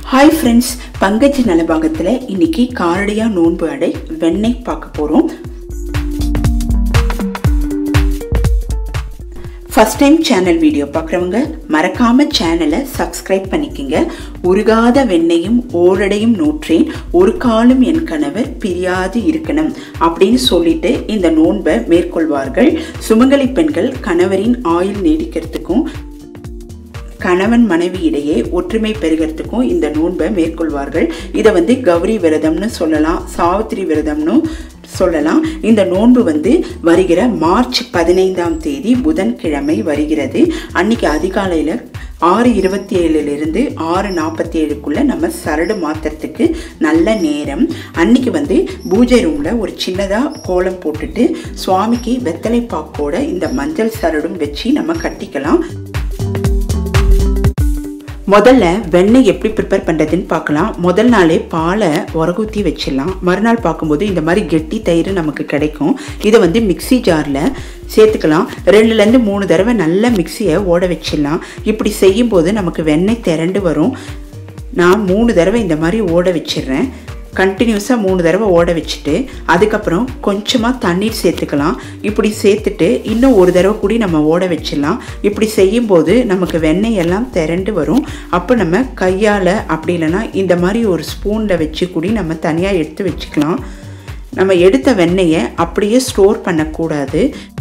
hi friends Pankaj நலபாகத்தில் இன்னைக்கு காரடியா நோன்பு அடை வெண்ணெய் பார்க்க போகிறோம் ஃபஸ்ட் டைம் சேனல் வீடியோ பார்க்குறவங்க மறக்காம சேனலை சப்ஸ்கிரைப் பண்ணிக்கங்க உருகாத வெண்ணையும் ஓரடையும் நூற்றேன் ஒரு காலம் என் கணவர் பிரியாது இருக்கணும் அப்படின்னு சொல்லிட்டு இந்த நோன்பை மேற்கொள்வார்கள் சுமங்கலி பெண்கள் கணவரின் ஆயுள் நீடிக்கிறதுக்கும் கணவன் மனைவி இடையே ஒற்றுமை பெறுகிறதுக்கும் இந்த நோன்பை மேற்கொள்வார்கள் இதை வந்து கௌரி விரதம்னு சொல்லலாம் சாவித்திரி விரதம்னு சொல்லலாம் இந்த நோன்பு வந்து வருகிற மார்ச் பதினைந்தாம் தேதி புதன்கிழமை வருகிறது அன்னைக்கு அதிகாலையில் ஆறு இருபத்தி ஏழுலேருந்து ஆறு நாற்பத்தி ஏழுக்குள்ளே நம்ம சரடு மாற்றுறதுக்கு நல்ல நேரம் அன்னைக்கு வந்து பூஜை ரூமில் ஒரு சின்னதாக கோலம் போட்டுட்டு சுவாமிக்கு வெத்தலை பாக்கோட இந்த மஞ்சள் சரடும் வச்சு நம்ம கட்டிக்கலாம் முதல்ல வெண்ணெய் எப்படி ப்ரிப்பேர் பண்ணுறதுன்னு பார்க்கலாம் முதல் நாளே பாலை உரகுத்தி வச்சிடலாம் மறுநாள் பார்க்கும்போது இந்த மாதிரி கெட்டி தயிர் நமக்கு கிடைக்கும் இதை வந்து மிக்சி ஜாரில் சேர்த்துக்கலாம் ரெண்டுலேருந்து மூணு தடவை நல்ல மிக்சியை ஓட வச்சிடலாம் இப்படி செய்யும்போது நமக்கு வெண்ணெய் திரண்டு வரும் நான் மூணு தடவை இந்த மாதிரி ஓட வச்சிடுறேன் கண்டினியூஸாக மூணு தடவை ஓட வச்சுட்டு அதுக்கப்புறம் கொஞ்சமாக தண்ணீர் சேர்த்துக்கலாம் இப்படி சேர்த்துட்டு இன்னும் ஒரு தடவை கூடி நம்ம ஓட வச்சிடலாம் இப்படி செய்யும்போது நமக்கு வெண்ணெய் எல்லாம் திரண்டு வரும் அப்போ நம்ம கையால் அப்படி இல்லைன்னா இந்த மாதிரி ஒரு ஸ்பூனில் வச்சு கூடி நம்ம தனியாக எடுத்து வச்சுக்கலாம் நம்ம எடுத்த வெண்ணெயை அப்படியே ஸ்டோர் பண்ணக்கூடாது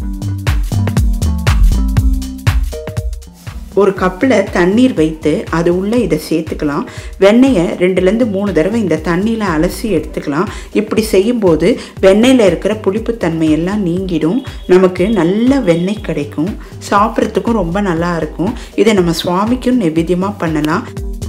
ஒரு கப்பில் தண்ணீர் வைத்து அது உள்ளே இதை சேர்த்துக்கலாம் வெண்ணெயை ரெண்டுலேருந்து மூணு தடவை இந்த தண்ணியில் அலசி எடுத்துக்கலாம் இப்படி செய்யும்போது வெண்ணெயில் இருக்கிற புளிப்புத்தன்மை எல்லாம் நீங்கிடும் நமக்கு நல்ல வெண்ணெய் கிடைக்கும் சாப்பிட்றதுக்கும் ரொம்ப நல்லா இருக்கும் இதை நம்ம சுவாமிக்கும் நெவேத்தியமாக பண்ணலாம்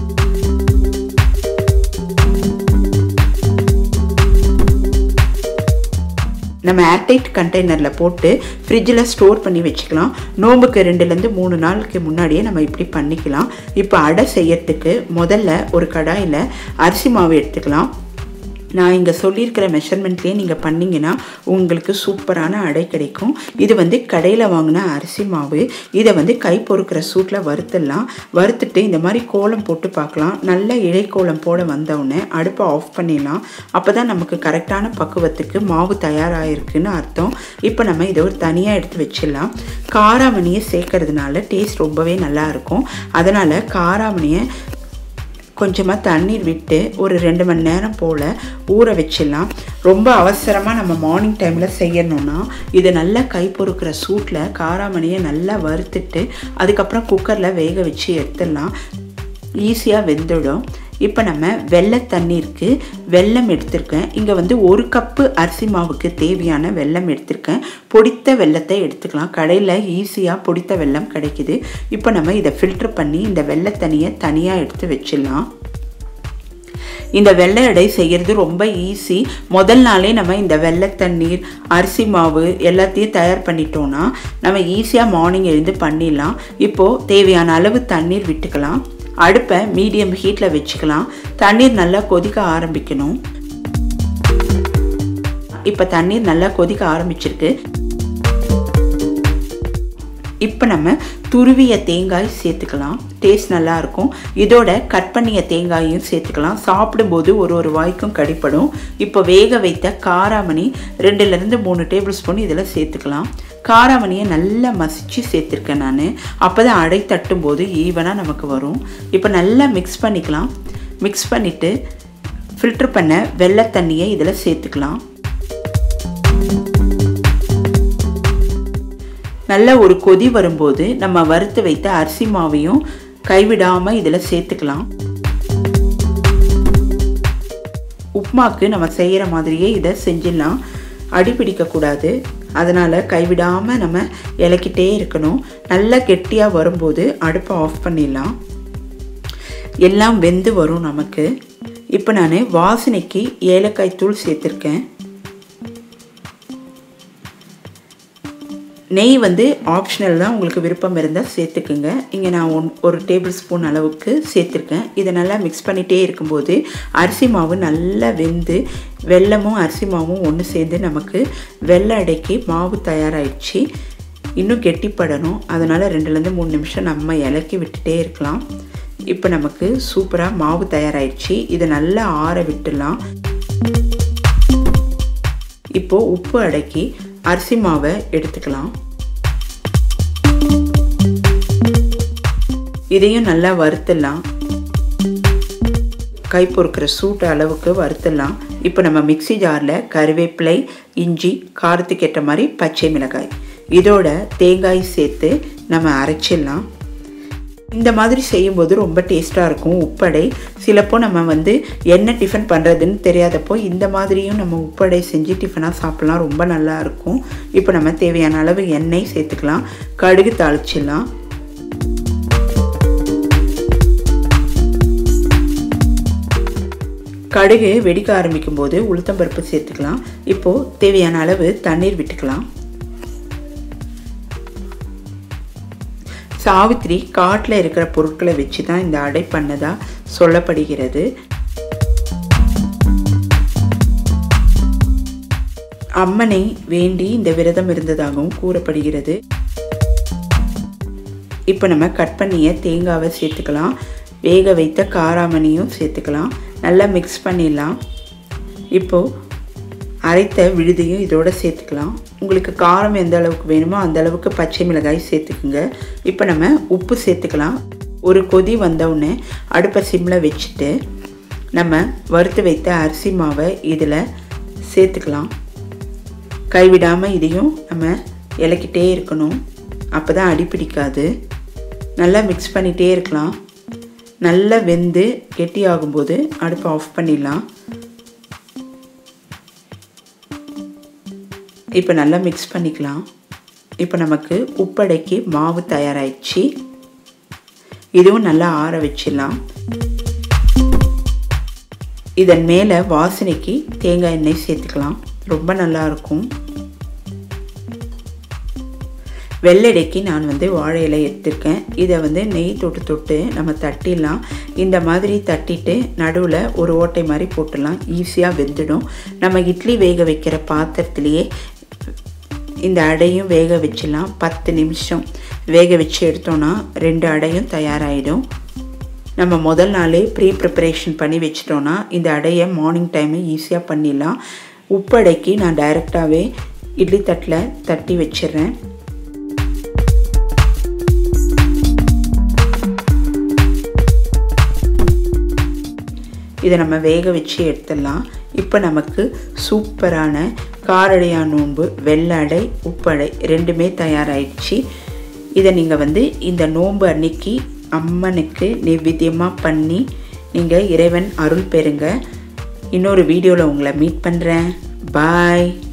நம்ம ஏர்டைட் கண்டெய்னரில் போட்டு ஃப்ரிட்ஜில் ஸ்டோர் பண்ணி வச்சுக்கலாம் நோம்புக்கு ரெண்டுலேருந்து மூணு நாளுக்கு முன்னாடியே நம்ம இப்படி பண்ணிக்கலாம் இப்போ அடை செய்யறதுக்கு முதல்ல ஒரு கடாயில் அரிசி மாவு எடுத்துக்கலாம் நான் இங்கே சொல்லியிருக்கிற மெஷர்மெண்ட்லேயே நீங்கள் பண்ணிங்கன்னா உங்களுக்கு சூப்பரான அடை கிடைக்கும் இது வந்து கடையில் வாங்கின அரிசி மாவு இதை வந்து கை பொறுக்கிற சூட்டில் வறுத்துடலாம் வறுத்துட்டு இந்த மாதிரி கோலம் போட்டு பார்க்கலாம் நல்ல இழைக்கோலம் போட வந்தவுடனே அடுப்பை ஆஃப் பண்ணிடலாம் அப்போ தான் நமக்கு கரெக்டான பக்குவத்துக்கு மாவு தயாராகிருக்குன்னு அர்த்தம் இப்போ நம்ம இதை ஒரு தனியாக எடுத்து வச்சிடலாம் காராமணியை சேர்க்கறதுனால டேஸ்ட் ரொம்பவே நல்லா இருக்கும் அதனால் காராமணியை கொஞ்சமாக தண்ணீர் விட்டு ஒரு ரெண்டு மணி நேரம் போல் ஊற வச்சிடலாம் ரொம்ப அவசரமாக நம்ம மார்னிங் டைமில் செய்யணும்னா இதை நல்லா கை பொறுக்கிற சூட்டில் காராமணியை நல்லா வறுத்துட்டு அதுக்கப்புறம் குக்கரில் வேக வச்சு எடுத்துடலாம் ஈஸியாக வெந்துடும் இப்போ நம்ம வெள்ளை தண்ணீருக்கு வெல்லம் எடுத்திருக்கேன் இங்கே வந்து ஒரு கப்பு அரிசி மாவுக்கு தேவையான வெல்லம் எடுத்திருக்கேன் பொடித்த வெள்ளத்தை எடுத்துக்கலாம் கடையில் ஈஸியாக பொடித்த வெல்லம் கிடைக்குது இப்போ நம்ம இதை ஃபில்ட்ரு பண்ணி இந்த வெள்ளை தண்ணியை தனியாக எடுத்து வச்சிடலாம் இந்த வெள்ளை எடை செய்கிறது ரொம்ப ஈஸி முதல் நாளே நம்ம இந்த வெள்ளை தண்ணீர் அரிசி மாவு எல்லாத்தையும் தயார் பண்ணிட்டோன்னா நம்ம ஈஸியாக மார்னிங் எழுந்து பண்ணிடலாம் இப்போது தேவையான அளவு தண்ணீர் விட்டுக்கலாம் அடுப்பை மீடியம் ஹீட்டில் வச்சுக்கலாம் தண்ணீர் நல்லா கொதிக்க ஆரம்பிக்கணும் இப்போ தண்ணீர் நல்லா கொதிக்க ஆரம்பிச்சிருக்கு இப்போ நம்ம துருவிய தேங்காய் சேர்த்துக்கலாம் டேஸ்ட் நல்லாயிருக்கும் இதோட கட் பண்ணிய தேங்காயும் சேர்த்துக்கலாம் சாப்பிடும்போது ஒரு ஒரு வாய்க்கும் கடிப்படும் இப்போ வேக வைத்த காராமணி ரெண்டுலேருந்து மூணு டேபிள் ஸ்பூன் இதில் சேர்த்துக்கலாம் காராமணியை நல்லா மசிச்சு சேர்த்துருக்கேன் நான் அப்போ தான் அடை தட்டும் போது ஈவனாக நமக்கு வரும் இப்போ நல்லா மிக்ஸ் பண்ணிக்கலாம் மிக்ஸ் பண்ணிவிட்டு ஃபில்ட்ரு பண்ண வெள்ளை தண்ணியை இதில் சேர்த்துக்கலாம் நல்ல ஒரு கொதி வரும்போது நம்ம வறுத்து வைத்த அரிசி மாவையும் கைவிடாமல் இதில் சேர்த்துக்கலாம் உப்மாக்கு நம்ம செய்கிற மாதிரியே இதை செஞ்சிடலாம் அடிப்பிடிக்கக்கூடாது அதனால் கைவிடாமல் நம்ம இலக்கிட்டே இருக்கணும் நல்லா கெட்டியாக வரும்போது அடுப்பை ஆஃப் பண்ணிடலாம் எல்லாம் வெந்து வரும் நமக்கு இப்போ நான் வாசனைக்கு ஏலக்காய் தூள் சேர்த்துருக்கேன் நெய் வந்து ஆப்ஷனல் தான் உங்களுக்கு விருப்பம் இருந்தால் சேர்த்துக்குங்க இங்கே நான் ஒன் ஒரு டேபிள் ஸ்பூன் அளவுக்கு சேர்த்துருக்கேன் இதை நல்லா மிக்ஸ் பண்ணிகிட்டே இருக்கும்போது அரிசி மாவு நல்லா வெந்து வெல்லமும் அரிசி மாவும் ஒன்று சேர்ந்து நமக்கு வெள்ளை அடைக்கு மாவு தயாராகிடுச்சு இன்னும் கெட்டிப்படணும் அதனால் ரெண்டுலேருந்து மூணு நிமிஷம் நம்ம இலக்கி விட்டுட்டே இருக்கலாம் இப்போ நமக்கு சூப்பராக மாவு தயாராகிடுச்சு இதை நல்லா ஆற விட்டுடலாம் இப்போது உப்பு அடக்கி அரிசி மாவை எடுத்துக்கலாம் இதையும் நல்லா வறுத்துடலாம் கை பொறுக்கிற சூட்டு அளவுக்கு வறுத்துடலாம் இப்போ நம்ம மிக்சி ஜாரில் கருவேப்பிலை இஞ்சி காரத்துக்கு ஏற்ற மாதிரி பச்சை மிளகாய் இதோட தேங்காய் சேர்த்து நம்ம அரைச்சிடலாம் இந்த மாதிரி செய்யும்போது ரொம்ப டேஸ்ட்டாக இருக்கும் உப்படை சிலப்போ நம்ம வந்து என்ன டிஃபன் பண்ணுறதுன்னு தெரியாதப்போ இந்த மாதிரியும் நம்ம உப்படை செஞ்சு டிஃபனாக சாப்பிட்லாம் ரொம்ப நல்லா இருக்கும் இப்போ நம்ம தேவையான அளவு எண்ணெய் சேர்த்துக்கலாம் கடுகு தாளிச்சிடலாம் கடுகு வெடிக்க ஆரம்பிக்கும் போது உளுத்தம்பருப்பு சேர்த்துக்கலாம் இப்போது தேவையான அளவு தண்ணீர் விட்டுக்கலாம் சாவித்திரி காட்டில் இருக்கிற பொருட்களை வச்சு தான் இந்த அடை பண்ணதாக சொல்லப்படுகிறது அம்மனை வேண்டி இந்த விரதம் இருந்ததாகவும் கூறப்படுகிறது இப்போ நம்ம கட் பண்ணிய தேங்காவை சேர்த்துக்கலாம் வேக வைத்த காராமணியும் சேர்த்துக்கலாம் நல்லா மிக்ஸ் பண்ணிடலாம் இப்போது அரைத்த விழுதையும் இதோட சேர்த்துக்கலாம் உங்களுக்கு காரம் எந்த அளவுக்கு வேணுமோ அந்த அளவுக்கு பச்சை மிளகாய் சேர்த்துக்குங்க இப்போ நம்ம உப்பு சேர்த்துக்கலாம் ஒரு கொதி வந்தவுடனே அடுப்பை சிம்மில் வச்சுட்டு நம்ம வறுத்து வைத்த அரிசி மாவை இதில் சேர்த்துக்கலாம் கைவிடாமல் இதையும் நம்ம இலக்கிட்டே இருக்கணும் அப்போ தான் அடிப்பிடிக்காது நல்லா மிக்ஸ் பண்ணிகிட்டே இருக்கலாம் நல்லா வெந்து கெட்டி ஆகும்போது அடுப்பை ஆஃப் பண்ணிடலாம் இப்போ நல்லா மிக்ஸ் பண்ணிக்கலாம் இப்போ நமக்கு உப்படைக்கு மாவு தயாராகிடுச்சு இதுவும் நல்லா ஆற வச்சிடலாம் இதன் மேலே வாசனைக்கு தேங்காய் எண்ணெய் சேர்த்துக்கலாம் ரொம்ப நல்லாயிருக்கும் வெள்ளடைக்கு நான் வந்து வாழை இலை எடுத்திருக்கேன் இதை வந்து நெய் தொட்டு தொட்டு நம்ம தட்டிடலாம் இந்த மாதிரி தட்டிட்டு நடுவில் ஒரு ஓட்டை மாதிரி போட்டுடலாம் ஈஸியாக வெந்துடும் நம்ம இட்லி வேக வைக்கிற பாத்திரத்துலேயே இந்த அடையும் வேக வச்சிடலாம் பத்து நிமிஷம் வேக வச்சு எடுத்தோன்னா ரெண்டு அடையும் தயாராகிடும் நம்ம முதல் நாளே ப்ரீ ப்ரிப்பரேஷன் பண்ணி வச்சிட்டோன்னா இந்த அடையை மார்னிங் டைமு ஈஸியாக பண்ணிடலாம் உப்பு அடைக்கு நான் டைரெக்டாகவே இட்லி தட்டில் தட்டி வச்சிடுறேன் இதை நம்ம வேக வச்சு எடுத்துடலாம் இப்போ நமக்கு சூப்பரான காரடையா நோன்பு வெள்ளடை உப்படை ரெண்டுமே தயாராகிடுச்சு இதை நீங்கள் வந்து இந்த நோன்பு அன்னைக்கு அம்மனுக்கு நிவேத்தியமாக பண்ணி நீங்கள் இறைவன் அருள் பெறுங்க இன்னொரு வீடியோவில் உங்களை மீட் பண்ணுறேன் பாய்